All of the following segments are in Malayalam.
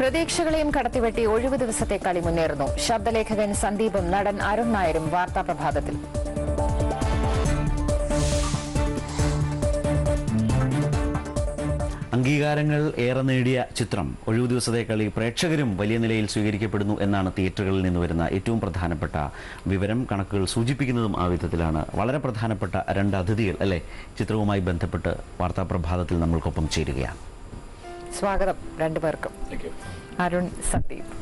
പ്രതീക്ഷകളെയും കടത്തിവെട്ടി ഒഴിവു ദിവസത്തെ കളി മുന്നേറുന്നു ശബ്ദലേഖകൻ സന്ദീപും നടൻ അരുൺ നായരും വാർത്താ പ്രഭാതത്തിൽ അംഗീകാരങ്ങൾ ഏറെ നേടിയ ചിത്രം ഒഴിവു ദിവസത്തെ കളി പ്രേക്ഷകരും വലിയ നിലയിൽ സ്വീകരിക്കപ്പെടുന്നു എന്നാണ് തിയേറ്ററുകളിൽ നിന്ന് വരുന്ന ഏറ്റവും പ്രധാനപ്പെട്ട വിവരം കണക്കുകൾ സൂചിപ്പിക്കുന്നതും ആ വിധത്തിലാണ് വളരെ പ്രധാനപ്പെട്ട രണ്ട് അതിഥികൾ അല്ലെ ചിത്രവുമായി ബന്ധപ്പെട്ട് വാർത്താ പ്രഭാതത്തിൽ നമ്മൾക്കൊപ്പം ചേരുകയാണ് സ്വാഗതം രണ്ടുപേർക്കും അരുൺ സന്ദീപ്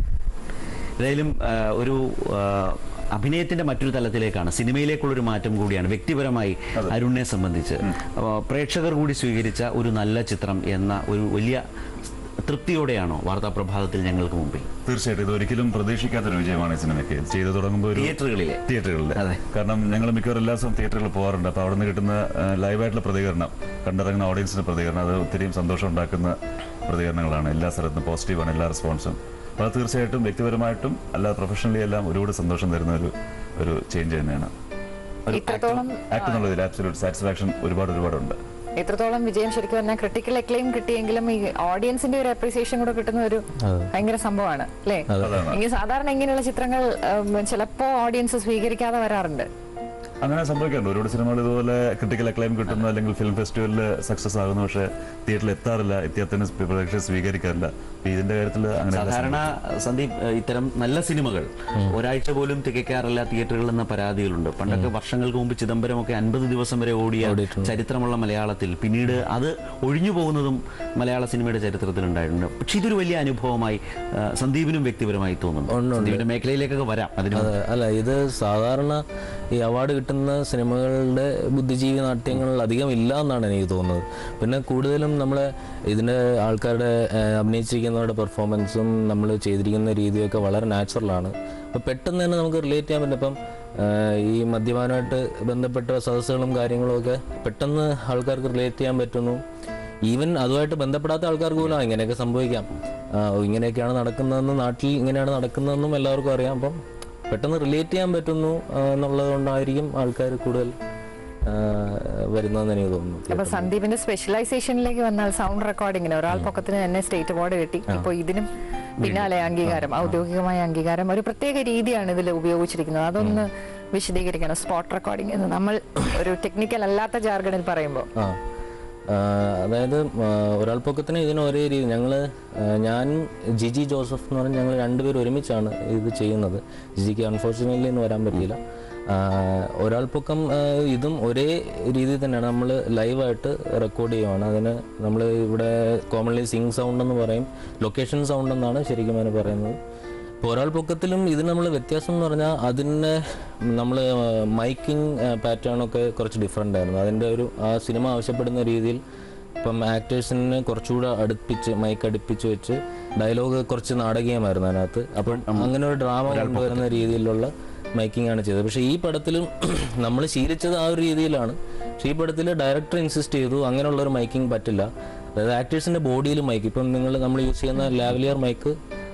ഏതായാലും ആ, ഒരു ആ, അഭിനയത്തിന്റെ മറ്റൊരു തലത്തിലേക്കാണ് സിനിമയിലേക്കുള്ളൊരു മാറ്റം കൂടിയാണ് വ്യക്തിപരമായി അരുണിനെ സംബന്ധിച്ച് അപ്പോൾ പ്രേക്ഷകർ കൂടി സ്വീകരിച്ച ഒരു നല്ല ചിത്രം എന്ന ഒരു വലിയ തൃപ്തിയോടെയാണോ വാർത്താ പ്രഭാതത്തിൽ ഞങ്ങൾക്ക് മുമ്പിൽ തീർച്ചയായിട്ടും ഇത് ഒരിക്കലും പ്രതീക്ഷിക്കാത്തൊരു വിജയമാണ് ഈ സിനിമയ്ക്ക് ചെയ്തു തുടങ്ങുമ്പോൾ ഒരു തിയേറ്ററുകളിലെ തിയേറ്ററുകളിൽ അതെ. കാരണം ഞങ്ങൾ മിക്കവാറും എല്ലാ ദിവസവും തിയേറ്ററുകളിൽ പോകാറുണ്ട് അപ്പോൾ അവിടെ നിന്ന് കിട്ടുന്ന ലൈവായിട്ടുള്ള പ്രതികരണം കണ്ടിറങ്ങുന്ന ഓഡിയൻസിന്റെ പ്രതികരണം അത് ഒത്തിരിയും സന്തോഷം ഉണ്ടാക്കുന്ന പ്രതികരണങ്ങളാണ് എല്ലാ സ്ഥലത്തും പോസിറ്റീവാണ് എല്ലാ റെസ്പോൺസും അപ്പോൾ അത് തീർച്ചയായിട്ടും വ്യക്തിപരമായിട്ടും അല്ലാതെ പ്രൊഫഷണലി എല്ലാം ഒരുപാട് സന്തോഷം തരുന്ന ഒരു ഒരു ചേഞ്ച് തന്നെയാണ് ഇത്രത്തോളം ആക്ട് എന്നുള്ളതിൽ ആബ്സൊല്യൂട്ട് സാറ്റിസ്ഫാക്ഷൻ ഒരുപാട് ഒരുപാടുണ്ട് ഇത്രത്തോളം വിജയം ശരിക്കും പറഞ്ഞാൽ ക്രിട്ടിക്കൽ അക്ലെയിം കിട്ടിയെങ്കിലും ഈ ഓഡിയൻസിന്റെ ഒരു അപ്രീസിയേഷൻ കൂടെ കിട്ടുന്ന ഒരു ഭയങ്കര സംഭവമാണ് അല്ലേ അതാണ്. എങ്കിൽ സാധാരണ ഇങ്ങനെയുള്ള ചിത്രങ്ങൾ ഉം, ചിലപ്പോ ഓഡിയൻസ് സ്വീകരിക്കാതെ വരാറുണ്ട് അങ്ങനെ സംഭവിക്കാറുണ്ട് ഒരുപാട് സിനിമകൾ ഇതുപോലെ ക്രിട്ടിക്കൽ അക്ലൈം കിട്ടുന്നു അല്ലെങ്കിൽ ഫിലിം ഫെസ്റ്റിവലിൽ സക്സസ് ആകുന്നു പക്ഷേ തിയേറ്ററിൽ എത്താറില്ല എത്തിയാത്തന്നെ പ്രേക്ഷകർ സ്വീകരിക്കാറില്ല അപ്പൊ ഇതിന്റെ കാര്യത്തിൽ അങ്ങനെ സാധാരണ സന്ദീപ് ഏഹ്, ഇത്തരം നല്ല സിനിമകൾ ഒരാഴ്ച പോലും തികയ്ക്കാറില്ല തിയേറ്ററുകളിൽ എന്ന പരാതികളുണ്ട് പണ്ടൊക്കെ വർഷങ്ങൾക്ക് മുമ്പ് ചിദംബരമൊക്കെ അൻപത് ദിവസം വരെ ഓടിയ ചരിത്രമുള്ള മലയാളത്തിൽ പിന്നീട് അത് ഒഴിഞ്ഞു പോകുന്നതും മലയാള സിനിമയുടെ ചരിത്രത്തിൽ ഉണ്ടായിട്ടുണ്ട് പക്ഷെ ഇതൊരു വലിയ അനുഭവമായി ഏഹ്, സന്ദീപിനും വ്യക്തിപരമായി തോന്നുന്നു സന്ദീപിന്റെ മേഖലയിലേക്കൊക്കെ വരാം അതിന് അതെ അല്ല ഇത് സാധാരണ ഈ അവാർഡ് കിട്ടുന്ന സിനിമകളുടെ ബുദ്ധിജീവി നാട്യങ്ങൾ അധികം ഇല്ല എന്നാണ് എനിക്ക് തോന്നുന്നത് പിന്നെ കൂടുതലും നമ്മൾ ഇതിൻ്റെ ആൾക്കാരുടെ ഏഹ്, അഭിനയിച്ചിരിക്കുന്നവരുടെ പെർഫോമൻസും നമ്മൾ ചെയ്തിരിക്കുന്ന രീതിയൊക്കെ വളരെ നാച്ചുറലാണ് അപ്പോൾ പെട്ടെന്ന് തന്നെ നമുക്ക് റിലേറ്റ് ചെയ്യാൻ പറ്റും ഇപ്പം ഏഹ്, ഈ മദ്യപാനമായിട്ട് ബന്ധപ്പെട്ട സദസ്സുകളും കാര്യങ്ങളും ഒക്കെ പെട്ടെന്ന് ആൾക്കാർക്ക് റിലേറ്റ് ചെയ്യാൻ പറ്റുന്നു ഈവൻ അതുമായിട്ട് ബന്ധപ്പെടാത്ത ആൾക്കാർക്ക് പോലും ആ, ഇങ്ങനെയൊക്കെ സംഭവിക്കാം ആ, ഓ, ഇങ്ങനെയൊക്കെയാണ് നടക്കുന്നതെന്ന് നാട്ടിൽ ഇങ്ങനെയാണ് നടക്കുന്നതെന്നും എല്ലാവർക്കും അറിയാം അപ്പം പെട്ടെന്ന് റിലേറ്റ് ചെയ്യാൻ പറ്റുന്നു ആ, എന്നുള്ളത് കൊണ്ടായിരിക്കും ആൾക്കാർ കൂടുതൽ ആ, വരുന്നതെന്ന് എനിക്ക് തോന്നുന്നു അപ്പൊ സന്ദീപിന്റെ സ്പെഷ്യലൈസേഷനിലേക്ക് വന്നാൽ സൗണ്ട് റെക്കോർഡിങ്ങിന് ഒരാൾ പൊക്കത്തിന് തന്നെ സ്റ്റേറ്റ് അവാർഡ് കിട്ടി ഇപ്പൊ ഇതിനും പിന്നാലെ അംഗീകാരം ഔദ്യോഗികമായ അംഗീകാരം ഒരു പ്രത്യേക രീതിയാണ് ഇതിൽ ഉപയോഗിച്ചിരിക്കുന്നത് അതൊന്ന് വിശദീകരിക്കണം സ്പോട്ട് റെക്കോർഡിംഗ് എന്ന് നമ്മൾ ഒരു ടെക്നിക്കൽ അല്ലാത്ത ജാർഗണിൽ പറയുമ്പോൾ ആ ആ, അതായത് ആ, ഒരാൾ പൊക്കത്തിന് ഇതിന് ഒരേ രീതി ഞങ്ങൾ ഞാൻ ജിജി ജോസഫ് എന്ന് പറഞ്ഞ് ഞങ്ങൾ രണ്ടുപേരും ഒരുമിച്ചാണ് ഇത് ചെയ്യുന്നത് ജിജിക്ക് അൺഫോർച്ചുനേറ്റ്ലി ഇന്ന് വരാൻ പറ്റിയില്ല ആ, ഒരാൾ പൊക്കം ആ, ഇതും ഒരേ രീതിയിൽ തന്നെയാണ് നമ്മൾ ലൈവായിട്ട് റെക്കോർഡ് ചെയ്യുവാണ് അതിന് നമ്മൾ ഇവിടെ കോമൺലി സിങ് സൗണ്ട് എന്ന് പറയും ലൊക്കേഷൻ സൗണ്ട് എന്നാണ് ശരിക്കും അതിന് പറയുന്നത് ഇപ്പോൾ ഒരാൾ പൊക്കത്തിലും ഇത് നമ്മൾ വ്യത്യാസം എന്ന് പറഞ്ഞാൽ അതിൻ്റെ നമ്മൾ മൈക്കിംഗ് പാറ്റേൺ ഒക്കെ കുറച്ച് ഡിഫറെൻ്റ് ആയിരുന്നു അതിൻ്റെ ഒരു ആ സിനിമ ആവശ്യപ്പെടുന്ന രീതിയിൽ ഇപ്പം ആക്ടേഴ്സിനെ കുറച്ചുകൂടെ അടുപ്പിച്ച് മൈക്ക് അടുപ്പിച്ച് വെച്ച് ഡയലോഗ് കുറച്ച് നാടകീയമായിരുന്നു അതിനകത്ത് അപ്പം അങ്ങനെ ഒരു ഡ്രാമ കൊണ്ടുവരുന്ന രീതിയിലുള്ള മൈക്കിംഗ് ആണ് ചെയ്തത് പക്ഷേ ഈ പടത്തിലും നമ്മൾ ശീലിച്ചത് ആ ഒരു രീതിയിലാണ് പക്ഷേ ഈ പടത്തിൽ ഡയറക്ടർ ഇൻസിസ്റ്റ് ചെയ്തു അങ്ങനെയുള്ള ഒരു മൈക്കിംഗ് പറ്റില്ല അതായത് ആക്ടേഴ്സിന്റെ ബോഡിയിൽ മൈക്ക് ഇപ്പം നിങ്ങൾ നമ്മൾ യൂസ് ചെയ്യുന്ന ലാവലിയർ മൈക്ക്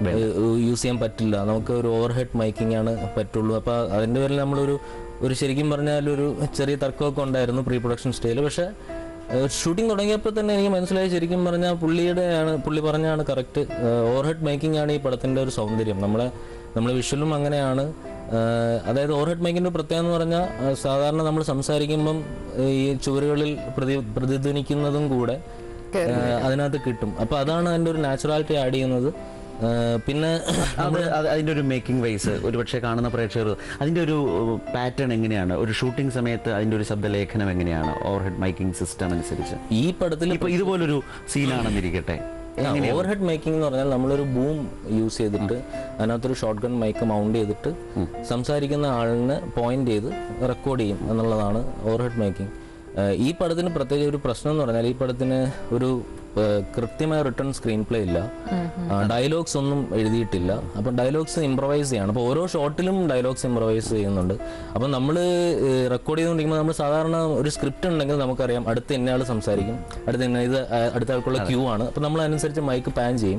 യൂസ് ചെയ്യാൻ പറ്റില്ല നമുക്ക് ഒരു ഓവർ ഹെഡ് മൈക്കിംഗ് ആണ് പറ്റുള്ളൂ അപ്പോൾ അതിൻ്റെ പേരിൽ നമ്മളൊരു ഒരു ശരിക്കും പറഞ്ഞാൽ ഒരു ചെറിയ തർക്കമൊക്കെ ഉണ്ടായിരുന്നു പ്രീ പ്രൊഡക്ഷൻ സ്റ്റേജിൽ പക്ഷേ ഷൂട്ടിംഗ് തുടങ്ങിയപ്പോൾ തന്നെ എനിക്ക് മനസ്സിലായി ശരിക്കും പറഞ്ഞാൽ പുള്ളിയുടെ ആണ് പുള്ളി പറഞ്ഞാണ് കറക്റ്റ് ഓവർ ഹെഡ് മേക്കിംഗ് ആണ് ഈ പടത്തിൻ്റെ ഒരു സൗന്ദര്യം നമ്മളെ നമ്മളെ വിഷ്വലും അങ്ങനെയാണ് ആഹ് അതായത് ഓവർ ഹെഡ് മൈക്കിൻ്റെ പ്രത്യേകത എന്ന് പറഞ്ഞാൽ ആഹ് സാധാരണ നമ്മൾ സംസാരിക്കുമ്പം ഈ ചുവരുകളിൽ പ്രതി പ്രതിധ്വനിക്കുന്നതും കൂടെ ആഹ് അതിനകത്ത് കിട്ടും അപ്പോൾ അതാണ് അതിൻ്റെ ഒരു നാച്ചുറാലിറ്റി ആഡ് ചെയ്യുന്നത് ആഹ് പിന്നെ അത് അത് അതിന്റെ ഒരു മേക്കിംഗ് വൈസ് ഒരുപക്ഷെ കാണുന്ന പ്രേക്ഷകർ അതിന്റെ ഒരു പാറ്റേൺ എങ്ങനെയാണ് ഒരു ഷൂട്ടിംഗ് സമയത്ത് അതിന്റെ ഒരു ശബ്ദലേഖനം എങ്ങനെയാണ് ഓവർ ഹെഡ് മൈക്കിംഗ് സിസ്റ്റം അനുസരിച്ച് ഈ പടത്തിൽ ഇപ്പൊ ഇതുപോലൊരു സീനാണെന്നിരിക്കട്ടെ ഓവർ ഹെഡ് മേക്കിംഗ് എന്ന് പറഞ്ഞാൽ നമ്മളൊരു ബൂം യൂസ് ചെയ്തിട്ട് അതിനകത്തൊരു ഷോർട്ട് ഗൺ മൈക്ക് മൗണ്ട് ചെയ്തിട്ട് സംസാരിക്കുന്ന ആളിനെ പോയിന്റ് ചെയ്ത് റെക്കോർഡ് ചെയ്യും എന്നുള്ളതാണ് ഓവർ ഹെഡ് മേക്കിംഗ് ഈ പടത്തിന് പ്രത്യേക ഒരു പ്രശ്നം എന്ന് പറഞ്ഞാൽ ഈ പടത്തിന് ഒരു ഏഹ്, കൃത്യമായ റിട്ടേൺ സ്ക്രീൻ പ്ലേ ഇല്ല ഡയലോഗ്സ് ഒന്നും എഴുതിയിട്ടില്ല അപ്പം ഡയലോഗ്സ് ഇംപ്രവൈസ് ചെയ്യാണ് അപ്പോൾ ഓരോ ഷോട്ടിലും ഡയലോഗ്സ് ഇംപ്രവൈസ് ചെയ്യുന്നുണ്ട് അപ്പം നമ്മൾ റെക്കോർഡ് ചെയ്തുകൊണ്ടിരിക്കുമ്പോൾ നമ്മൾ സാധാരണ ഒരു സ്ക്രിപ്റ്റ് ഉണ്ടെങ്കിൽ നമുക്കറിയാം അടുത്ത ഇന്നയാൾ സംസാരിക്കും അടുത്ത ഇന്ന ഇത് ആ, അടുത്ത ആൾക്കുള്ള ക്യൂ ആണ് അപ്പം നമ്മൾ അതിനനുസരിച്ച് മൈക്ക് പാൻ ചെയ്യും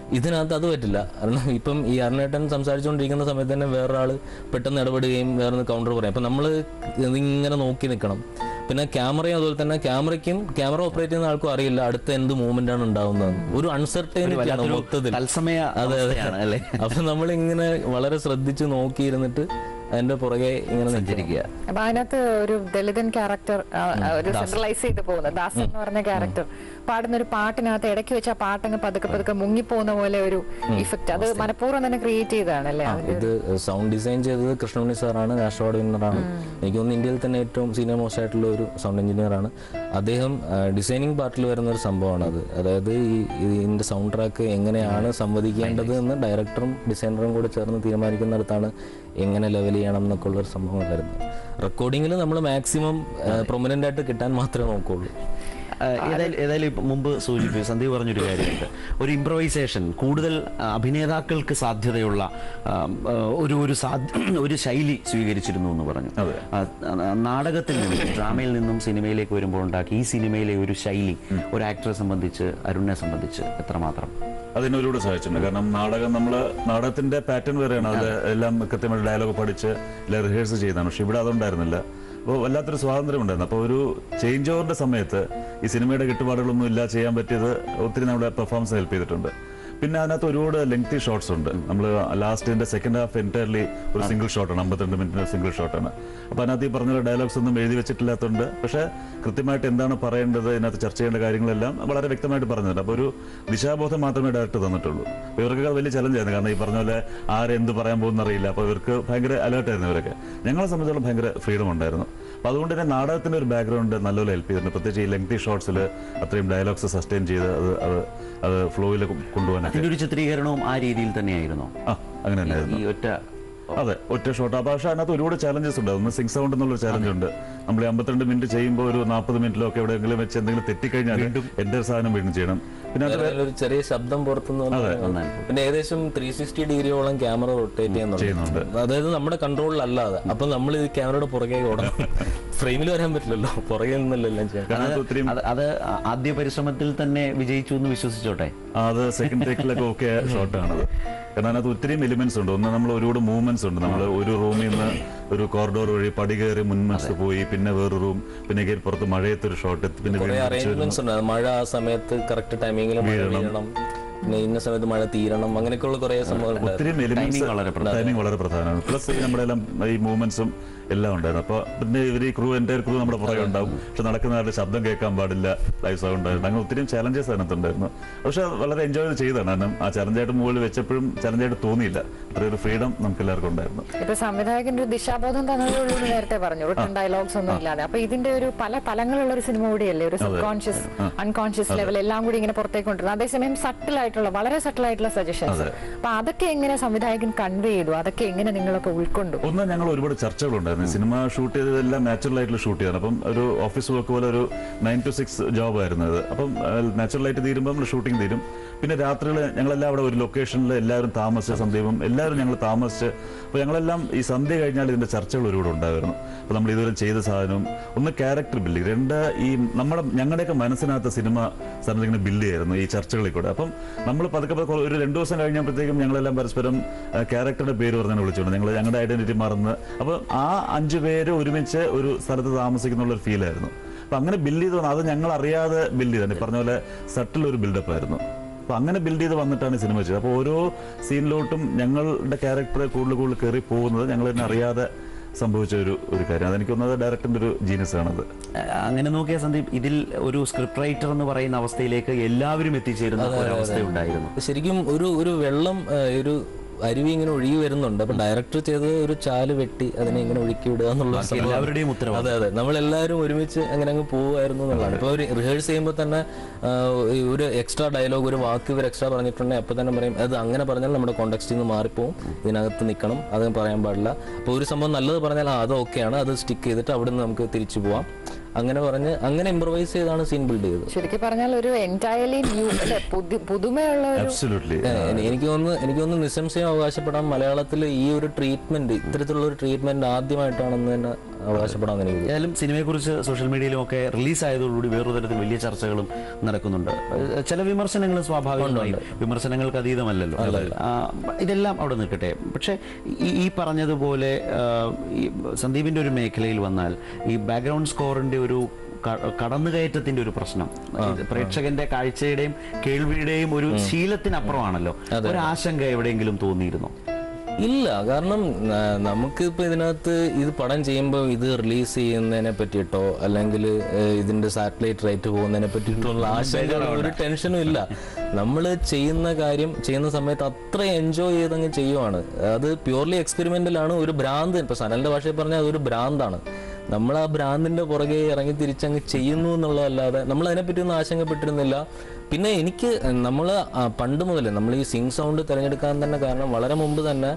ഇതിനകത്ത് അത് പറ്റില്ല കാരണം ഇപ്പം ഈ അരുണേട്ടൻ സംസാരിച്ചുകൊണ്ടിരിക്കുന്ന സമയത്ത് തന്നെ വേറൊരാൾ പെട്ടെന്ന് ഇടപെടുകയും വേറെ കൗണ്ടർ പറയും അപ്പം നമ്മൾ ഇതിങ്ങനെ നോക്കി നിൽക്കണം പിന്നെ ക്യാമറയും അതുപോലെ തന്നെ ക്യാമറയ്ക്കും ക്യാമറ ഓപ്പറേറ്റ് ചെയ്യുന്ന ആൾക്കും അറിയില്ല അടുത്ത എന്ത് മൂവ്മെന്റ് ആണ് ഉണ്ടാവുന്നത് ഒരു അൺസർട്ടൈനിറ്റി ആണ് വല്ലാത്തൊരു മൊത്തത്തിൽ തത്സമയ അവസ്ഥയാണ് അല്ലേ അപ്പൊ നമ്മൾ ഇങ്ങനെ വളരെ ശ്രദ്ധിച്ച് നോക്കിയിരുന്നിട്ട് അതിന്റെ പുറകെ ഇങ്ങനെ സഞ്ചരിക്കുക അപ്പൊ അതിനകത്ത് ഒരു ദളിതൻ ക്യാരക്ടർ ഒരു സെൻട്രലൈസ് ചെയ്ത് പോകുന്നത് ദാസൻ എന്ന് പറഞ്ഞ ക്യാരക്ടർ പാടുന്ന ഒരു പാട്ടിനകത്ത് ഇടയ്ക്ക് വെച്ച് ആ പാട്ടങ്ങ് പതുക്കെ പതുക്കെ മുങ്ങിപ്പോകുന്ന പോലെ ഒരു ഇഫക്റ്റ് അത് മനഃപൂർവ്വം തന്നെ ക്രിയേറ്റ് ചെയ്തതാണല്ലേ ഇത് സൗണ്ട് ഡിസൈൻ ചെയ്തത് കൃഷ്ണമണി സാറാണ് നാഷണൽ അവാർഡ് വിന്നറാണ് എനിക്ക് തോന്നുന്നു ഇന്ത്യയിൽ തന്നെ ഏറ്റവും സീനിയർ മോസ്റ്റ് ആയിട്ടുള്ള ഒരു സൗണ്ട് എഞ്ചിനീയർ ആണ് അദ്ദേഹം ഡിസൈനിങ് പാർട്ടിൽ വരുന്ന ഒരു സംഭവമാണ് അത് അതായത് ഈ ഇതിന്റെ സൗണ്ട് ട്രാക്ക് എങ്ങനെയാണ് സംവദിക്കേണ്ടത് എന്ന് ഡയറക്ടറും ഡിസൈനറും കൂടെ ചേർന്ന് തീരുമാനിക്കുന്നിടത്താണ് എങ്ങനെ ലെവൽ ചെയ്യണം എന്നൊക്കെ ഉള്ള ഒരു സംഭവം വരുന്നത് റെക്കോർഡിങ്ങിൽ നമ്മൾ മാക്സിമം പ്രൊമനന്റ് ആയിട്ട് കിട്ടാൻ മാത്രമേ നോക്കുള്ളൂ ആ, ഏതായാലും ഏതായാലും ഇപ്പം മുമ്പ് സൂചിപ്പിച്ചു സന്ദീപ് പറഞ്ഞൊരു കാര്യമുണ്ട് ഒരു ഇംപ്രവൈസേഷൻ കൂടുതൽ ആ, അഭിനേതാക്കൾക്ക് സാധ്യതയുള്ള ആ, ആ, ഒരു ഒരു സാധ്യ ഒരു ശൈലി സ്വീകരിച്ചിരുന്നു എന്ന് പറഞ്ഞു അതെ. ആ, ആ, നാടകത്തിൽ നിന്നും ഡ്രാമയിൽ നിന്നും സിനിമയിലേക്ക് വരുമ്പോൾ ഉണ്ടാക്കി ഈ സിനിമയിലെ ഒരു ശൈലി ഒരു ആക്ടറെ സംബന്ധിച്ച് അരുണിനെ സംബന്ധിച്ച് എത്രമാത്രം അതിനൊരുകൂടെ സഹായിച്ചിട്ടുണ്ട് കാരണം നാടകം നമ്മൾ നാടകത്തിന്റെ പാറ്റേൺ വരെയാണ് അതിൽ എല്ലാം കൃത്യമായിട്ട് ഡയലോഗ് പഠിച്ച് എല്ലാം റിഹേഴ്സ് ചെയ്തതാണ് പക്ഷെ ഇവിടെ അതുണ്ടായിരുന്നില്ല അപ്പോൾ വല്ലാത്തൊരു സ്വാതന്ത്ര്യം ഉണ്ടായിരുന്നു അപ്പോൾ ഒരു ചേഞ്ച് ഓവറിന്റെ സമയത്ത് ഈ സിനിമയുടെ കെട്ടുപാടുകളൊന്നും ഇല്ല ചെയ്യാൻ പറ്റിയത് ഒത്തിരി നമ്മുടെ പെർഫോമൻസ് ഹെൽപ്പ് ചെയ്തിട്ടുണ്ട് പിന്നെ അതിനകത്ത് ഒരുപാട് ലെങ്തി ഷോട്ട്സ് ഉണ്ട് നമ്മൾ ലാസ്റ്റിന്റെ സെക്കൻഡ് ഹാഫ് എൻറ്റയർലി ഒരു സിംഗിൾ ഷോട്ടാണ് അമ്പത്തിരണ്ട് മിനിറ്റിന് സിംഗിൾ ഷോട്ടാണ് അപ്പോൾ അതിനകത്ത് ഈ പറഞ്ഞ ഡയലോഗ്സ് ഒന്നും എഴുതി വെച്ചിട്ടില്ലാത്തതുകൊണ്ട് പക്ഷേ കൃത്യമായിട്ട് എന്താണ് പറയേണ്ടത് ഇതിനകത്ത് ചർച്ച ചെയ്യേണ്ട കാര്യങ്ങളെല്ലാം വളരെ വ്യക്തമായിട്ട് പറഞ്ഞിട്ടുണ്ട് അപ്പോൾ ഒരു ദിശാബോധം മാത്രമേ ഡയറക്റ്റ് തന്നിട്ടുള്ളൂ അപ്പോൾ ഇവർക്കൊക്കെ വലിയ ചലഞ്ചായിരുന്നു കാരണം ഈ പറഞ്ഞ പോലെ ആരെന്ത് പറയാൻ പോകുന്ന അറിയില്ല അപ്പോൾ ഇവർക്ക് ഭയങ്കര അലേർട്ടായിരുന്നു ഇവരൊക്കെ ഞങ്ങളെ സംബന്ധിച്ചോളം ഭയങ്കര ഫ്രീഡം ഉണ്ടായിരുന്നു അപ്പോൾ അതുകൊണ്ട് തന്നെ നാടകത്തിന്റെ ഒരു ബാക്ക്ഗ്രൗണ്ട് നല്ലപോലെ ഹെൽപ്പ് ചെയ്തിട്ടുണ്ട് പ്രത്യേകിച്ച് ഈ ലെങ്തി ഷോട്ട്സിൽ അത്രയും ഡയലോഗ്സ് സസ്റ്റെയിൻ ചെയ്ത് അത് അത് അത് ഫ്ലോയിൽ കൊണ്ടുപോകാനൊക്കെ അതിന്റെ ഒരു ചിത്രീകരണവും ആ രീതിയിൽ തന്നെയായിരുന്നു ആ അങ്ങനെ തന്നെയായിരുന്നു ഈ ഒറ്റ അതെ ഒറ്റ ഷോട്ട് അപ്പോൾ പക്ഷേ അതിനകത്ത് ഒരുപാട് ചാലഞ്ചസ് ഉണ്ട് ഒന്ന് സിക്സ് സൗണ്ട് എന്നുള്ളൊരു ചാലഞ്ച് ഉണ്ട് നമ്മൾ അമ്പത്തിരണ്ട് മിനിറ്റ് ചെയ്യുമ്പോൾ ഒരു നാൽപ്പത് മിനിറ്റിലൊക്കെ എവിടെയെങ്കിലും വെച്ച് എന്തെങ്കിലും തെറ്റിക്കഴിഞ്ഞാൽ എന്റെ ഒരു സാധനം വീണ്ടും ചെയ്യണം പിന്നെ അത് വേറെ ഒരു ചെറിയ ശബ്ദം പുറത്തുനിന്ന് വന്ന് പിന്നെ ഏകദേശം ത്രീ സിക്സ്റ്റി ഡിഗ്രിയോളം ക്യാമറ റൊട്ടേറ്റ് ചെയ്യുന്നുണ്ട് ചെയ്യുന്നുണ്ട്. അതായത് നമ്മുടെ കൺട്രോളിലല്ലാതെ അപ്പൊ നമ്മൾ ഈ ക്യാമറയുടെ പുറകെ ഓടണം ഫ്രെയിമിൽ വരാൻ പറ്റില്ലല്ലോ പുറകെ നിന്നല്ലോ എല്ലാം ചെയ്യാൻ കാരണം അത് ഒത്തിരി അത് അത് ആദ്യ പരിശ്രമത്തിൽ തന്നെ വിജയിച്ചു എന്ന് വിശ്വസിച്ചോട്ടെ അത് സെക്കൻഡ് ടേക്കിലൊക്കെ ഓക്കെ ഷോട്ടാണത് കാരണം അതിനകത്ത് ഒത്തിരിയും എലിമെന്റ്സ് ഉണ്ട് ഒന്ന് നമ്മൾ ഒരുപാട് മൂവ്മെന്റ്സ് ഉണ്ട് നമ്മൾ ഒരു റൂമിൽ നിന്ന് ഒരു കോറിഡോർ വഴി പടി കയറി മുൻവശത്ത് പോയി പിന്നെ വേറൊരു റൂം പിന്നെ കയറി പുറത്ത് മഴയത്തൊരു ഷോട്ട് പിന്നെ കുറെ വീണ്ടും തിരിച്ച് വരുന്നു. അറേഞ്ച്മെന്റ്സ് ഉണ്ട് മഴ ആ സമയത്ത് കറക്റ്റ് ടൈമിങ്ങിൽ മഴ വീഴണം പിന്നെ ഇന്ന സമയത്ത് മഴ തീരണം അങ്ങനെയൊക്കെയുള്ള കുറെ സംഭവങ്ങൾ ഒത്തിരി എലിമെന്റ്സ് വളരെ ടൈമിംഗ് വളരെ പ്രധാനമാണ് പ്ലസ് നമ്മുടെ എല്ലാം ഈ മൂവ്മെന്റ്സും എല്ലാം ഉണ്ടായിരുന്നു അപ്പോൾ പിന്നെ ഇവർ ഈ ക്രൂ എൻ്റെ ക്രൂ നമ്മുടെ പുറകെ ഉണ്ടാവും പക്ഷെ നടക്കുന്ന ആളുടെ ശബ്ദം കേൾക്കാൻ പാടില്ല ലൈവ് സൗണ്ട് ഉണ്ടായിരുന്നു അങ്ങനെ ഒത്തിരി ചാലഞ്ചസ് അതിനകത്തുണ്ടായിരുന്നു പക്ഷെ അത് വളരെ എൻജോയ് ചെയ്താണ് കാരണം ആ ചലഞ്ചായിട്ട് മുകളിൽ വെച്ചപ്പോഴും ചലഞ്ചായിട്ട് തോന്നിയില്ല അത്രയൊരു ഫ്രീഡം നമുക്ക് എല്ലാവർക്കും ഉണ്ടായിരുന്നു ഇപ്പൊ സംവിധായകന്റെ ഒരു ദിശാബോധം തന്നതേ ഉള്ളൂ എന്ന് നേരത്തെ പറഞ്ഞു റിട്ടേൺ ഡയലോഗ്സ് ഒന്നും ഇല്ലാതെ അപ്പൊ ഇതിന്റെ ഒരു പല തലങ്ങളുള്ള ഒരു സിനിമ കൂടിയല്ലേ ഒരു സബ് കോൺഷ്യസ് അൺകോൺഷ്യസ് ലെവൽ എല്ലാം കൂടി ഇങ്ങനെ പുറത്തേക്ക് കൊണ്ടുവരുന്നത് അതേസമയം സട്ടിൽ ആയിട്ടുള്ള വളരെ സട്ടിൽ ആയിട്ടുള്ള സജഷൻസ് അപ്പൊ അതൊക്കെ എങ്ങനെ സംവിധായകൻ കൺവേ ചെയ്തു അതൊക്കെ എങ്ങനെ നിങ്ങളൊക്കെ ഉൾക്കൊണ്ടു ഒന്ന് ഞങ്ങൾ ഒരുപാട് ചർച്ചകളുണ്ടായിരുന്നു സിനിമ ഷൂട്ട് ചെയ്തതെല്ലാം നാച്ചുറൽ ആയിട്ടുള്ള ഷൂട്ട് ചെയ്താണ് അപ്പം ഒരു ഓഫീസ് വർക്ക് പോലെ ഒരു നയൻ ടു സിക്സ് ജോബ് ആയിരുന്നു അത് അപ്പം നാച്ചുറൽ ആയിട്ട് തീരുമ്പോൾ ഷൂട്ടിംഗ് തീരും പിന്നെ രാത്രികൾ ഞങ്ങളെല്ലാം അവിടെ ഒരു ലൊക്കേഷനിൽ എല്ലാവരും താമസിച്ച സന്ധ്യവും എല്ലാവരും ഞങ്ങൾ താമസിച്ച് അപ്പോൾ ഞങ്ങളെല്ലാം ഈ സന്ധ്യ കഴിഞ്ഞാൽ ഇതിന്റെ ചർച്ചകൾ ഒരുപാട് ഉണ്ടായിരുന്നു അപ്പോൾ നമ്മൾ ഇതുവരെ ചെയ്ത സാധനവും ഒന്ന് ക്യാരക്ടർ ബിൽഡിംഗ് രണ്ട് ഈ നമ്മുടെ ഞങ്ങളുടെയൊക്കെ മനസ്സിനകത്ത് സിനിമ സാധനം ഇങ്ങനെ ബിൽഡ് ചെയ്യായിരുന്നു ഈ ചർച്ചകളിൽ കൂടെ അപ്പം നമ്മൾ പതുക്കെ പതുക്കെ ഒരു രണ്ട് ദിവസം കഴിഞ്ഞപ്പോഴത്തേക്കും ഞങ്ങളെല്ലാം പരസ്പരം ക്യാരക്ടറുടെ പേര് പറഞ്ഞാൽ വിളിച്ചുകൊണ്ട് ഞങ്ങൾ ഞങ്ങളുടെ ഐഡന്റിറ്റി മറന്ന് അപ്പോൾ ആ അഞ്ചു പേര് ഒരുമിച്ച് ഒരു സ്ഥലത്ത് താമസിക്കുന്നുള്ള ഒരു ഫീലായിരുന്നു അപ്പം അങ്ങനെ ബിൽഡ് ചെയ്ത് വന്നത് അത് ഞങ്ങൾ അറിയാതെ ബിൽഡ് ചെയ്താണ് ഈ പറഞ്ഞ പോലെ സട്ടിൽ ഒരു ബിൽഡപ്പ് ആയിരുന്നു അപ്പോൾ അങ്ങനെ ബിൽഡ് ചെയ്ത് വന്നിട്ടാണ് ഈ സിനിമ ചെയ്തത് അപ്പോൾ ഓരോ സീനിലോട്ടും ഞങ്ങളുടെ ക്യാരക്ടറെ കൂടുതൽ കൂടുതൽ കയറി പോകുന്നത് ഞങ്ങൾ തന്നെ അറിയാതെ സംഭവിച്ച ഒരു ഒരു കാര്യം അതെനിക്ക് തോന്നുന്നത് ഡയറക്ടറിന്റെ ഒരു ജീനസ് ആണത് ആ, അങ്ങനെ നോക്കിയ സന്ദീപ് ഇതിൽ ഒരു സ്ക്രിപ്റ്റ് റൈറ്റർ എന്ന് പറയുന്ന അവസ്ഥയിലേക്ക് എല്ലാവരും എത്തിച്ചേരുന്ന ഒരവസ്ഥയുണ്ടായിരുന്നു ശരിക്കും ഒരു ഒരു വെള്ളം ആ, ഒരു അരുവി ഇങ്ങനെ ഒഴുകി വരുന്നുണ്ട് അപ്പൊ ഡയറക്ടർ ചെയ്തത് ഒരു ചാല് വെട്ടി അതിനെ ഇങ്ങനെ ഒഴുക്കി വിടുക എന്നുള്ള ബാക്കി സംഭവം. എല്ലാവരുടെയും ഉത്തരവാദിത്വം. അതെ അതെ നമ്മളെല്ലാവരും ഒരുമിച്ച് അങ്ങനെ അങ്ങ് പോവുമായിരുന്നു എന്നുള്ളതാണ് ഇപ്പൊ ഒരു റിഹേഴ്സ് ചെയ്യുമ്പോൾ തന്നെ ആ, ഈ ഒരു എക്സ്ട്രാ ഡയലോഗ് ഒരു വാക്ക് ഇവർ എക്സ്ട്രാ പറഞ്ഞിട്ടുണ്ടെങ്കിൽ അപ്പൊ തന്നെ പറയും അത് അങ്ങനെ പറഞ്ഞാൽ നമ്മുടെ കോണ്ടക്സ്റ്റിൽ നിന്ന് മാറിപ്പോവും ഇതിനകത്ത് നിൽക്കണം അത് പറയാൻ പാടില്ല അപ്പോൾ ഒരു സംഭവം നല്ലത് പറഞ്ഞാൽ ആ, അത് ഓക്കെയാണ് അത് സ്റ്റിക്ക് ചെയ്തിട്ട് അവിടെ നിന്ന് നമുക്ക് തിരിച്ചു പോവാം അങ്ങനെ പറഞ്ഞ് അങ്ങനെ ഇംപ്രവൈസ് ചെയ്താണ് സീൻ ബിൽഡ് ചെയ്തത് ശരിക്കും പറഞ്ഞാൽ ഒരു എൻറ്റയർലി ന്യൂ അല്ലെ പുതു- പുതുമയുള്ള ഒരു അബ്സല്യൂട്ട്ലി എ- എനിക്ക് തോന്നുന്നു എനിക്ക് തോന്നുന്നു നിസ്സംശയം അവകാശപ്പെടാം മലയാളത്തിൽ ഈ ഒരു ട്രീറ്റ്മെന്റ് ഇത്തരത്തിലുള്ള ഒരു ട്രീറ്റ്മെന്റ് ആദ്യമായിട്ടാണെന്ന് തന്നെ അവകാശപ്പെടാമെന്ന് എനിക്ക് തോന്നുന്നു. ഏതായാലും സിനിമയെക്കുറിച്ച് സോഷ്യൽ മീഡിയയിലും ഒക്കെ റിലീസ് ആയതോടുകൂടി വേറൊരു തരത്തിൽ വലിയ ചർച്ചകളും നടക്കുന്നുണ്ട് ഏഹ് ചില വിമർശനങ്ങൾ സ്വാഭാവികമായി വിമർശനങ്ങൾക്ക് അതീതമല്ലല്ലോ ആ, ഇതെല്ലാം അവിടെ നിൽക്കട്ടെ പക്ഷേ ഈ ഈ പറഞ്ഞതുപോലെ ആ, ഈ സന്ദീപിന്റെ ഒരു മേഖലയിൽ വന്നാൽ ഈ ബാക്ക്ഗ്രൗണ്ട് സ്കോറിന്റെ ഒരു ക- കടന്നുകയറ്റത്തിന്റെ ഒരു പ്രശ്നം ഇത് പ്രേക്ഷകന്റെ കാഴ്ചയുടെയും കേൾവിയുടെയും ഒരു ശീലത്തിനപ്പുറമാണല്ലോ ഒരു ആശങ്ക എവിടെയെങ്കിലും തോന്നിയിരുന്നോ ഇല്ല കാരണം ആ, നമുക്കിപ്പോൾ ഇതിനകത്ത് ഇത് പടം ചെയ്യുമ്പോൾ ഇത് റിലീസ് ചെയ്യുന്നതിനെ പറ്റിയിട്ടോ അല്ലെങ്കിൽ ഇതിന്റെ സാറ്റലൈറ്റ് റേറ്റ് പോകുന്നതിനെ പറ്റിയിട്ടുള്ള ആശങ്ക ഒരു ടെൻഷനും ഇല്ല നമ്മൾ ചെയ്യുന്ന കാര്യം ചെയ്യുന്ന സമയത്ത് അത്ര എൻജോയ് ചെയ്തങ്ങ് ചെയ്യുവാണ് അത് പ്യൂർലി എക്സ്പെരിമെന്റലാണ് ഒരു ഭ്രാന്ത് ഇപ്പൊ സനലിന്റെ ഭാഷയിൽ പറഞ്ഞാൽ അതൊരു ഭ്രാന്താണ് നമ്മൾ ആ ഭ്രാന്തിന്റെ പുറകെ ഇറങ്ങി തിരിച്ചങ്ങ് ചെയ്യുന്നു എന്നുള്ളതല്ലാതെ നമ്മൾ അതിനെപ്പറ്റി ഒന്നും ആശങ്കപ്പെട്ടിരുന്നില്ല പിന്നെ എനിക്ക് നമ്മൾ പണ്ട് മുതലേ നമ്മൾ ഈ സിങ് സൗണ്ട് തിരഞ്ഞെടുക്കാൻ തന്നെ കാരണം വളരെ മുമ്പ് തന്നെ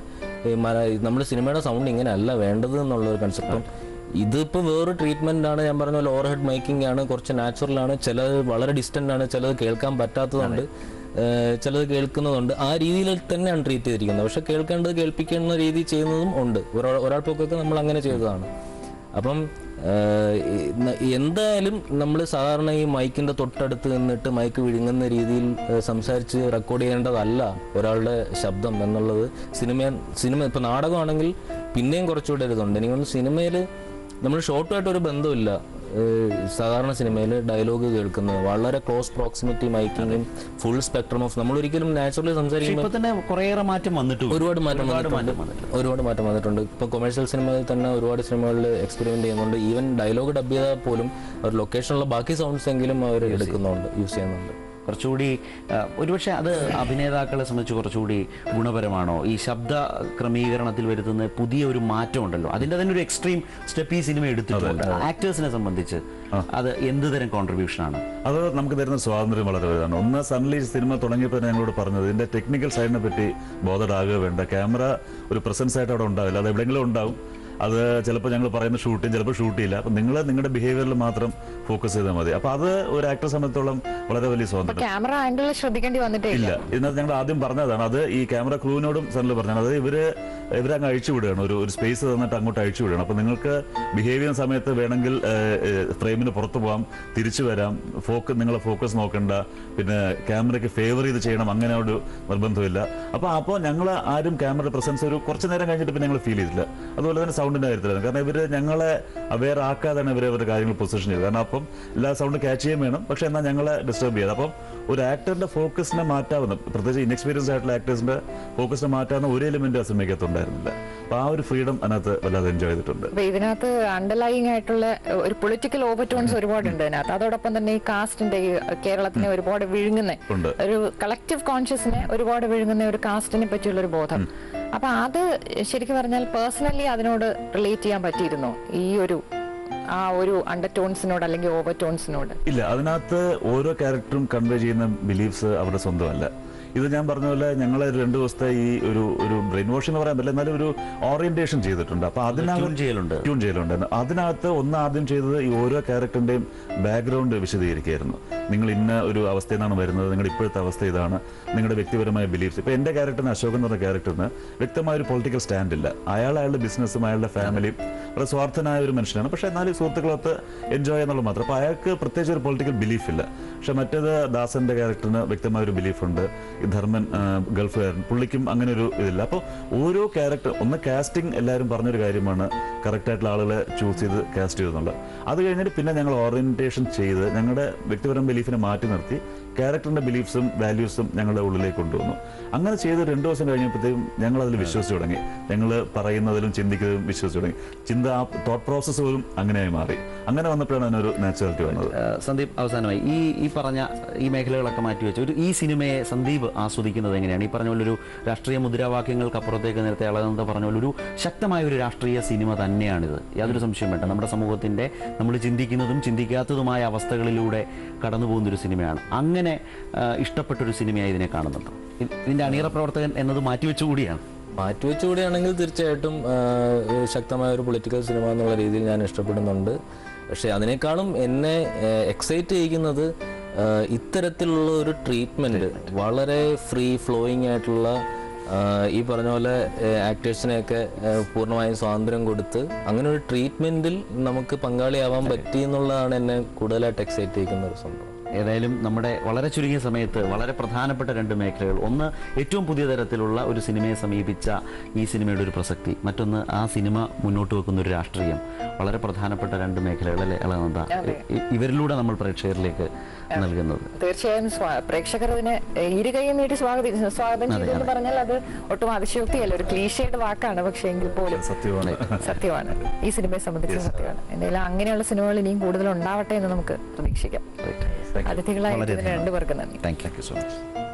നമ്മൾ സിനിമയുടെ സൗണ്ട് ഇങ്ങനെ അല്ല വേണ്ടത് എന്നുള്ള ഒരു കൺസെപ്റ്റും ഇതിപ്പോൾ വേറൊരു ട്രീറ്റ്മെന്റ് ആണ് ഞാൻ പറഞ്ഞ പോലെ ഓവർ ഹെഡ് മൈക്കിംഗ് ആണ് കുറച്ച് നാച്ചുറൽ ആണ് ചിലത് വളരെ ഡിസ്റ്റന്റ് ആണ് ചിലത് കേൾക്കാൻ പറ്റാത്തതുണ്ട് ഏഹ് ചിലത് കേൾക്കുന്നതുണ്ട് ആ രീതിയിൽ തന്നെയാണ് ട്രീറ്റ് ചെയ്തിരിക്കുന്നത് പക്ഷെ കേൾക്കേണ്ടത് കേൾപ്പിക്കുന്ന രീതി ചെയ്യുന്നതും ഉണ്ട് ഒരാൾ ഒരാൾക്കൊക്കെ നമ്മൾ അങ്ങനെ ചെയ്തതാണ് അപ്പം ഏഹ്, ഈ- ന- എന്തായാലും നമ്മൾ സാധാരണ ഈ മൈക്കിന്റെ തൊട്ടടുത്ത് നിന്നിട്ട് മൈക്ക് വിഴുങ്ങുന്ന രീതിയിൽ ഏഹ്, സംസാരിച്ച് റെക്കോർഡ് ചെയ്യേണ്ടതല്ല ഒരാളുടെ ശബ്ദം എന്നുള്ളത് സിനിമ സിനിമ ഇപ്പൊ നാടകമാണെങ്കിൽ പിന്നെയും കുറച്ചുകൂടെ ഒരു ഇതുണ്ട് എനിക്ക് തോന്നുന്നു സിനിമയിൽ നമ്മൾ ഷോർട്ടുമായിട്ട് ഒരു ബന്ധമില്ല ഏഹ്, സാധാരണ സിനിമയിൽ ഡയലോഗ് കേൾക്കുന്നത് വളരെ ക്ലോസ് പ്രോക്സിമിറ്റി മൈക്കിങ്ങും ഫുൾ സ്പെക്ട്രം ഓഫ് നമ്മൾ ഒരിക്കലും നാച്ചുറലി സംസാരിക്കുമ്പോൾ ഇപ്പൊ തന്നെ കുറേയേറെ മാറ്റം വന്നിട്ടുണ്ട് ഒരുപാട് മാറ്റം ഒരുപാട് വന്നിട്ടുണ്ട് മാറ്റം വന്നിട്ടുണ്ട് ഒരുപാട് മാറ്റം വന്നിട്ടുണ്ട് ഇപ്പൊ കൊമേഴ്ഷ്യൽ സിനിമയിൽ തന്നെ ഒരുപാട് സിനിമകളിൽ എക്സ്പെരിമെന്റ് ചെയ്യുന്നുണ്ട് ഈവൻ ഡയലോഗ് ഡബ് ചെയ്താൽ പോലും ഒരു ലൊക്കേഷനിലുള്ള ബാക്കി സൗണ്ട്സ് എങ്കിലും അവർ എടുക്കുന്നുണ്ട് യൂസ് ചെയ്യുന്നുണ്ട് കുറച്ചുകൂടി ആ, ഒരുപക്ഷെ അത് അഭിനേതാക്കളെ സംബന്ധിച്ച് കുറച്ചുകൂടി ഗുണപരമാണോ ഈ ശബ്ദ ക്രമീകരണത്തിൽ വരുത്തുന്ന പുതിയ ഒരു മാറ്റം ഉണ്ടല്ലോ അതിന്റെ തന്നെ ഒരു എക്സ്ട്രീം സ്റ്റെപ്പ് ഈ സിനിമ എടുത്തിട്ടുണ്ട് ആക്ടേഴ്സിനെ സംബന്ധിച്ച് അത് എന്ത് തരം കോൺട്രിബ്യൂഷൻ ആണ് അത് നമുക്ക് തരുന്ന സ്വാതന്ത്ര്യം വളരെ വലുതാണ് ഒന്ന് സൺലി സിനിമ തുടങ്ങിയപ്പോൾ തന്നെ ഞങ്ങളോട് പറഞ്ഞത് ഇതിന്റെ ടെക്നിക്കൽ സൈഡിനെ പറ്റി ബോധഡാകുക വേണ്ട ക്യാമറ ഒരു പ്രസൻസ് ആയിട്ട് അവിടെ ഉണ്ടാവില്ല അത് എവിടെയെങ്കിലും ഉണ്ടാവും അത് ചിലപ്പോൾ ഞങ്ങൾ പറയുന്ന ഷൂട്ടിങ് ചിലപ്പോൾ ഷൂട്ട് ചെയ്യില്ല അപ്പം നിങ്ങൾ നിങ്ങളുടെ ബിഹേവിയറിൽ മാത്രം ഫോക്കസ് ചെയ്താൽ മതി അപ്പോൾ അത് ഒരു ആക്ടറെ സംബന്ധിച്ചോളം വളരെ വലിയ സ്വാതന്ത്ര്യം ക്യാമറ ആംഗിളിൽ ശ്രദ്ധിക്കേണ്ടി വന്നിട്ടേ ഇല്ല ഇല്ല ഇതിനകത്ത് ഞങ്ങൾ ആദ്യം പറഞ്ഞതാണ് അത് ഈ ക്യാമറ ക്രൂവിനോടും സണ്ണിൽ പറഞ്ഞാണ് അത് ഇവര് ഇവരങ്ങ് അഴിച്ചു വിടുകയാണ് ഒരു ഒരു സ്പേസ് തന്നിട്ട് അങ്ങോട്ട് അഴിച്ചു വിടുകയാണ് അപ്പൊ നിങ്ങൾക്ക് ബിഹേവ് ചെയ്യുന്ന സമയത്ത് വേണമെങ്കിൽ ഫ്രെയിമിന് പുറത്തു പോകാം തിരിച്ചു വരാം ഫോക്കസ് നിങ്ങളെ ഫോക്കസ് നോക്കണ്ട പിന്നെ ക്യാമറയ്ക്ക് ഫേവർ ചെയ്ത് ചെയ്യണം അങ്ങനെ ഒരു നിർബന്ധമില്ല അപ്പൊ അപ്പോൾ ഞങ്ങൾ ആരും ക്യാമറ പ്രസൻസ് ഒരു കുറച്ച് നേരം കഴിഞ്ഞിട്ട് പിന്നെ ഞങ്ങൾ ഫീൽ ചെയ്തില്ല അതുപോലെ തന്നെ സൗണ്ടിന്റെ കാര്യത്തിലാണ് കാരണം ഇവര് ഞങ്ങളെ അവെയർ ആക്കാതാണ് ഇവരെ അവരുടെ കാര്യങ്ങൾ പൊസിഷൻ ചെയ്തത് കാരണം അപ്പം എല്ലാ സൗണ്ട് ക്യാച്ച് ചെയ്യാൻ വേണം പക്ഷെ എന്നാൽ ഞങ്ങളെ ഡിസ്റ്റർബ് ചെയ്ത് അപ്പം ഒരു ആക്ടറിന്റെ ഫോക്കസിനെ മാറ്റാവുന്ന പ്രത്യേകിച്ച് ഇൻഎക്സ്പീരിയൻസ് ആയിട്ടുള്ള ആക്ടേഴ്സിന്റെ ഫോക്കസിനെ മാറ്റാവുന്ന ഒരു എലിമെന്റ് ആ സിനിമയ്ക്കകത്ത് ഉണ്ടായിരുന്നില്ല അപ്പൊ ആ ഒരു ഫ്രീഡം അതിനകത്ത് വല്ലാതെ എൻജോയ് ചെയ്തിട്ടുണ്ട് അപ്പൊ ഇതിനകത്ത് അണ്ടർലൈങ് ആയിട്ടുള്ള ഒരു പൊളിറ്റിക്കൽ ഓവർടോൺസ് ഒരുപാടുണ്ട് ഇതിനകത്ത് അതോടൊപ്പം തന്നെ ഈ കാസ്റ്റിന്റെ ഈ കേരളത്തിനെ ഒരുപാട് വിഴുങ്ങുന്ന ഉണ്ട് ഒരു കളക്റ്റീവ് കോൺഷ്യസിനെ ഒരുപാട് വിഴുങ്ങുന്ന ഒരു കാസ്റ്റിനെ പറ്റിയുള്ള ഒരു ബോധം അപ്പൊ അത് ശരിക്കും പറഞ്ഞാൽ പേഴ്സണലി അതിനോട് റിലേറ്റ് ചെയ്യാൻ പറ്റിയിരുന്നു ഈ ഒരു ആ ഒരു അണ്ടർടോൺസിനോട് അല്ലെങ്കിൽ ഓവർടോൺസിനോട് ഇല്ല അതിനകത്ത് ഓരോ ക്യാരക്ടറും കൺവേ ചെയ്യുന്ന ബിലീഫ്സ് അവരുടെ സ്വന്തമല്ല ഇത് ഞാൻ പറഞ്ഞ പോലെ ഞങ്ങൾ രണ്ട് ദിവസത്തെ ഈ ഒരു ഒരു ബ്രെയിൻ വാഷ് എന്ന് പറയാൻ പറ്റില്ല എന്നാലും ഒരു ഓറിയന്റേഷൻ ചെയ്തിട്ടുണ്ട് അപ്പൊ അതിനകത്ത് ട്യൂൺ ചെയ്യലുണ്ട് ട്യൂൺ ചെയ്യലുണ്ട് അതിനകത്ത് ഒന്ന് ആദ്യം ചെയ്തത് ഈ ഓരോ ക്യാരക്ടറിന്റെയും ബാക്ക്ഗ്രൗണ്ട് വിശദീകരിക്കുകയായിരുന്നു നിങ്ങൾ ഇന്ന ഒരു അവസ്ഥയിൽ നിന്നാണ് വരുന്നത് നിങ്ങളുടെ ഇപ്പോഴത്തെ അവസ്ഥ ഇതാണ് നിങ്ങളുടെ വ്യക്തിപരമായ ബിലീഫ്സ് ഇപ്പൊ എന്റെ ക്യാരക്ടറിന് അശോക് എന്ന് പറഞ്ഞ ക്യാരക്ടറിന് വ്യക്തമായ ഒരു പൊളിറ്റിക്കൽ സ്റ്റാൻഡ് ഇല്ല അയാൾ അയാളുടെ ബിസിനസ്സും അയാളുടെ ഫാമിലിയും വളരെ സ്വാർത്ഥനായ ഒരു മനുഷ്യനാണ് പക്ഷെ എന്നാലും സുഹൃത്തുക്കളൊത്ത് എൻജോയ് എന്നുള്ളത് മാത്രം അപ്പൊ അയാൾക്ക് പ്രത്യേകിച്ച് ഒരു പൊളിറ്റിക്കൽ ബിലീഫ് ഇല്ല പക്ഷെ മറ്റേത് ദാസന്റെ ക്യാരക്ടറിന് വ്യക്തമായ ഒരു ബിലീഫ് ഉണ്ട് ഈ ധർമ്മൻ ആ, ഗൾഫുകാരൻ പുള്ളിക്കും അങ്ങനെ ഒരു ഇതില്ല അപ്പോൾ ഓരോ ക്യാരക്ടർ ഒന്ന് കാസ്റ്റിംഗ് എല്ലാവരും പറഞ്ഞൊരു കാര്യമാണ് കറക്റ്റ് ആയിട്ടുള്ള ആളുകളെ ചൂസ് ചെയ്ത് കാസ്റ്റ് ചെയ്തെന്നുള്ളത് അത് കഴിഞ്ഞിട്ട് പിന്നെ ഞങ്ങൾ ഓറിയന്റേഷൻ ചെയ്ത് ഞങ്ങളുടെ വ്യക്തിപരം ബിലീഫിനെ മാറ്റി നിർത്തി ക്യാരക്ടറിന്റെ ബിലീഫ്സും വാല്യൂസും ഞങ്ങളുടെ ഉള്ളിലേക്ക് കൊണ്ടുവന്നു അങ്ങനെ ചെയ്ത് രണ്ടു ദിവസം കഴിഞ്ഞപ്പോഴത്തേക്കും ഞങ്ങൾ അതിൽ വിശ്വസിച്ചു തുടങ്ങി ഞങ്ങൾ പറയുന്നതിലും ചിന്തിക്കുന്നതിലും വിശ്വസിച്ചു തുടങ്ങി ചിന്ത ആ തോട്ട് പ്രോസസ്സ് പോലും അങ്ങനെയായി മാറി അങ്ങനെ വന്നപ്പോഴാണ് അതിനൊരു നാച്ചുറാലിറ്റി വന്നത് ആ, സന്ദീപ് അവസാനമായി ഈ ഈ പറഞ്ഞ ഈ മേഖലകളൊക്കെ മാറ്റിവെച്ച് ഒരു ഈ സിനിമയെ സന്ദീപ് ആസ്വദിക്കുന്നത് എങ്ങനെയാണ് ഈ പറഞ്ഞ പോലെ ഒരു രാഷ്ട്രീയ മുദ്രാവാക്യങ്ങൾക്ക് അപ്പുറത്തേക്ക് നേരത്തെ അളകനന്ദ പറഞ്ഞ പോലെ ഒരു ശക്തമായ ഒരു രാഷ്ട്രീയ സിനിമ തന്നെയാണിത് യാതൊരു സംശയം വേണ്ട നമ്മുടെ സമൂഹത്തിന്റെ നമ്മൾ ചിന്തിക്കുന്നതും ചിന്തിക്കാത്തതുമായ അവസ്ഥകളിലൂടെ കടന്നു പോകുന്ന ഒരു സിനിമയാണ് അങ്ങനെ ആ, ഇഷ്ടപ്പെട്ട ഒരു സിനിമയായി ഇതിനെ കാണുന്നുണ്ട് ഇ- ഇതിന്റെ അണിയറ പ്രവർത്തകൻ എന്നത് മാറ്റിവെച്ചുകൂടിയാണ് മാറ്റിവെച്ചുകൂടിയാണെങ്കിൽ തീർച്ചയായിട്ടും ആ, ഒരു ശക്തമായ ഒരു പൊളിറ്റിക്കൽ സിനിമ എന്നുള്ള രീതിയിൽ ഞാൻ ഇഷ്ടപ്പെടുന്നുണ്ട് പക്ഷെ അതിനേക്കാളും എന്നെ എക്സൈറ്റ് ചെയ്യിക്കുന്നത് ആ, ഇത്തരത്തിലുള്ള ഒരു ട്രീറ്റ്മെന്റ് വളരെ ഫ്രീ ഫ്ലോയിങ് ആയിട്ടുള്ള ആഹ് ഈ പറഞ്ഞ പോലെ ആക്ടേഴ്സിനെയൊക്കെ പൂർണ്ണമായും സ്വാതന്ത്ര്യം കൊടുത്ത് അങ്ങനെ ഒരു ട്രീറ്റ്മെന്റിൽ നമുക്ക് പങ്കാളിയാവാൻ പറ്റി എന്നുള്ളതാണ് എന്നെ കൂടുതലായിട്ട് എക്സൈറ്റ് ചെയ്യിക്കുന്ന ഒരു സംഭവം ഏതായാലും നമ്മുടെ വളരെ ചുരുങ്ങിയ സമയത്ത് വളരെ പ്രധാനപ്പെട്ട രണ്ട് മേഖലകൾ ഒന്ന് ഏറ്റവും പുതിയ തരത്തിലുള്ള ഒരു സിനിമയെ സമീപിച്ച ഈ സിനിമയുടെ ഒരു പ്രസക്തി മറ്റൊന്ന് ആ സിനിമ മുന്നോട്ട് വെക്കുന്ന ഒരു രാഷ്ട്രീയം വളരെ പ്രധാനപ്പെട്ട രണ്ട് മേഖലകൾ അല്ലേ അളനന്ദ ഇ- ഇവരിലൂടെ നമ്മൾ പ്രേക്ഷകരിലേക്ക് നൽകുന്നത് തീർച്ചയായും സ്വാ- പ്രേക്ഷകർ ഇതിനെ ഇരുകൈ നീട്ടി സ്വാഗതി സ്വാഗതം ചെയ്തു എന്ന് പറഞ്ഞാൽ അത് ഒട്ടും അതിശയോക്തിയല്ല ഒരു ക്ലീഷയുടെ വാക്കാണ് പക്ഷേ എങ്കിൽ പോലും സത്യമാണ് സത്യമാണ് ഈ സിനിമയെ സംബന്ധിച്ച് സത്യമാണ് എന്തായാലും അങ്ങനെയുള്ള സിനിമകൾ ഇനിയും കൂടുതൽ ഉണ്ടാവട്ടെ എന്ന് നമുക്ക് പ്രതീക്ഷിക്കാം അതിഥികളായിട്ട് ഇതിന് രണ്ടുപേർക്ക് നന്ദി താങ്ക് യു സോ മച്ച്